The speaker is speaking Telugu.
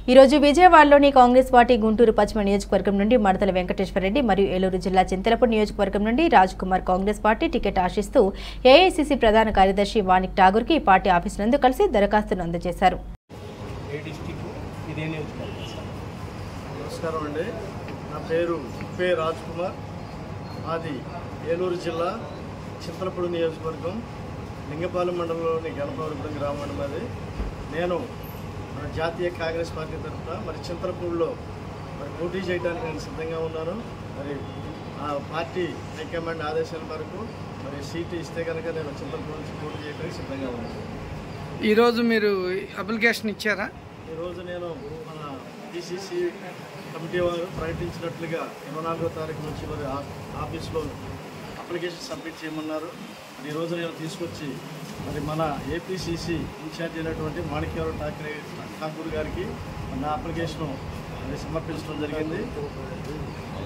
ఈ రోజు విజయవాడలోని కాంగ్రెస్ పార్టీ గుంటూరు పశ్చిమ నియోజకవర్గం నుండి మడతల వెంకటేశ్వరరెడ్డి మరియు ఏలూరు జిల్లా చింతలపూడి నియోజకవర్గం నుండి రాజ్ కుమార్ కాంగ్రెస్ పార్టీ టికెట్ ఆశిస్తూ ఏఐసిసి ప్రధాన కార్యదర్శి వానిక్ ఠాగూర్కి ఈ పార్టీ ఆఫీసు నందు కలిసి దరఖాస్తును అందజేశారు ఏ డిస్టిక్ ఇదే నియోజకవర్గం సార్ నమస్కారం అండి నా పేరు పే రాజ్ కుమార్ మాది ఏలూరు జిల్లా చింతలపూడి నియోజకవర్గం లింగపాలెం మండలంలోని గణపవరపురం గ్రామం మాది నేను మన జాతీయ కాంగ్రెస్ పార్టీ తరఫున మరి చింతలపూడిలో మరి పోటీ చేయడానికి నేను సిద్ధంగా ఉన్నాను మరి ఆ పార్టీ హైకమాండ్ ఆదేశాల మేరకు మరి సీటు ఇస్తే కనుక నేను చింతలపూడి నుంచి పోటీ చేయడానికి సిద్ధంగా ఉన్నాను ఈరోజు మీరు అప్లికేషన్ ఇచ్చారా ఈరోజు నేను మన పిసిసి కమిటీ వారు ప్రకటించినట్లుగా ఇరవై నాలుగో తారీఖు నుంచి మరి ఆ- ఆఫీస్లో అప్లికేషన్ సబ్మిట్ చేయమన్నారు మరి ఈరోజు నేను తీసుకొచ్చి మరి మన ఏపీసీసీ ఇన్ఛార్జ్ అయినటువంటి మాణిక్యవరం ఠాకరే ఠాకూర్ గారికి నా అప్లికేషన్ మరి సమర్పించడం జరిగింది